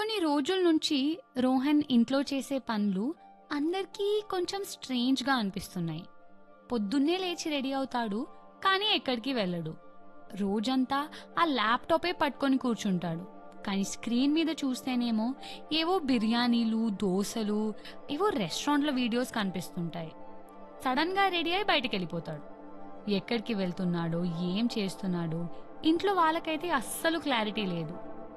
కొన్ని రోజుల నుంచి రోహన్ ఇంట్లో చేసే పనులు అందరికీ కొంచెం స్ట్రేంజ్గా అనిపిస్తున్నాయి పొద్దున్నే లేచి రెడీ అవుతాడు కానీ ఎక్కడికి వెళ్ళడు రోజంతా ఆ ల్యాప్టాపే పట్టుకొని కూర్చుంటాడు కానీ స్క్రీన్ మీద చూస్తేనేమో ఏవో బిర్యానీలు దోశలు ఏవో రెస్టారెంట్ల వీడియోస్ కనిపిస్తుంటాయి సడన్గా రెడీ అయి బయటికి వెళ్ళిపోతాడు ఎక్కడికి వెళ్తున్నాడో ఏం చేస్తున్నాడో ఇంట్లో వాళ్ళకైతే అస్సలు క్లారిటీ లేదు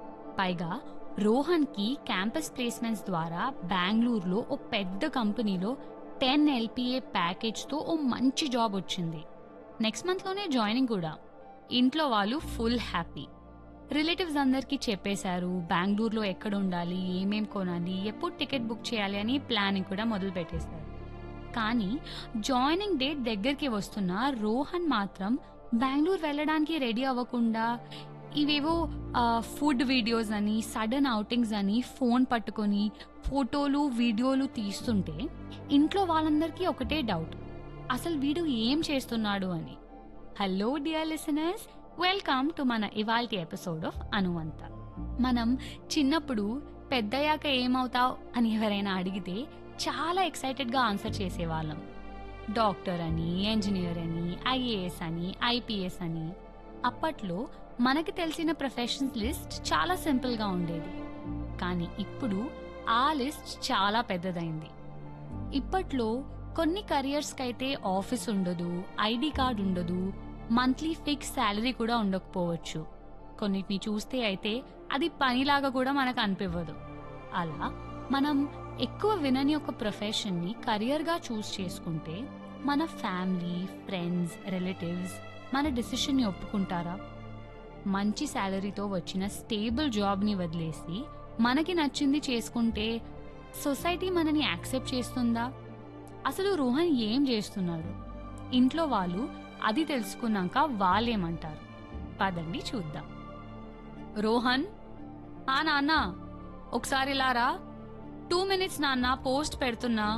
పైగా రోహన్కి క్యాంపస్ ప్లేస్మెంట్స్ ద్వారా బెంగళూరులో ఓ పెద్ద కంపెనీలో టెన్ ఎల్పిఏ ప్యాకేజ్తో ఓ మంచి జాబ్ వచ్చింది నెక్స్ట్ మంత్లోనే జాయినింగ్ కూడా ఇంట్లో వాళ్ళు ఫుల్ హ్యాపీ రిలేటివ్స్ అందరికీ చెప్పేశారు బెంగళూరులో ఎక్కడ ఉండాలి ఏమేం కొనాలి ఎప్పుడు టికెట్ బుక్ చేయాలి అని ప్లానింగ్ కూడా మొదలు పెట్టేశారు కానీ జాయినింగ్ డేట్ దగ్గరికి వస్తున్న రోహన్ మాత్రం బెంగళూరు వెళ్ళడానికి రెడీ అవ్వకుండా ఇవేవో ఆ, ఫుడ్ వీడియోస్ అని సడన్ అవుటింగ్స్ అని ఫోన్ పట్టుకొని ఫోటోలు వీడియోలు తీస్తుంటే ఇంట్లో వాళ్ళందరికీ ఒకటే డౌట్ అసలు వీడు ఏం చేస్తున్నాడు అని hello dear listeners welcome to మన ఇవాల్టి ఎపిసోడ్ ఆఫ్ అనువంత మనం చిన్నప్పుడు పెద్దయ్యాక ఏమవుతావు అని ఎవరైనా అడిగితే చాలా ఎక్సైటెడ్గా ఆన్సర్ చేసేవాళ్ళం డాక్టర్ అని ఇంజనీర్ అని ఐఏఎస్ అని ఐపీఎస్ అని అప్పట్లో మనకి తెలిసిన ప్రొఫెషన్స్ లిస్ట్ చాలా సింపుల్గా ఉండేది కానీ ఇప్పుడు ఆ లిస్ట్ చాలా పెద్దదైంది ఇప్పట్లో కొన్ని కెరియర్స్కి అయితే ఆఫీస్ ఉండదు ఐడి కార్డ్ ఉండదు మంత్లీ ఫిక్స్ శాలరీ కూడా ఉండకపోవచ్చు కొన్నిటిని చూస్తే అయితే అది పనిలాగా కూడా మనకు అనిపివ్వదు అలా మనం ఎక్కువ వినని ఒక ప్రొఫెషన్ని కెరియర్గా చూస్ చేసుకుంటే మన ఫ్యామిలీ ఫ్రెండ్స్ రిలేటివ్స్ మన డిసిషన్ని ఒప్పుకుంటారా మంచి శాలరీతో వచ్చిన స్టేబుల్ జాబ్ని వదిలేసి మనకి నచ్చింది చేసుకుంటే సొసైటీ మనని యాక్సెప్ట్ చేస్తుందా అసలు రోహన్ ఏం చేస్తున్నాడు ఇంట్లో వాళ్ళు అది తెలుసుకున్నాక వాళ్ళేమంటారు పదండి చూద్దాం రోహన్ ఆ నాన్న ఒకసారి ఇలా రా టూ మినిట్స్ నాన్న పోస్ట్ పెడుతున్నా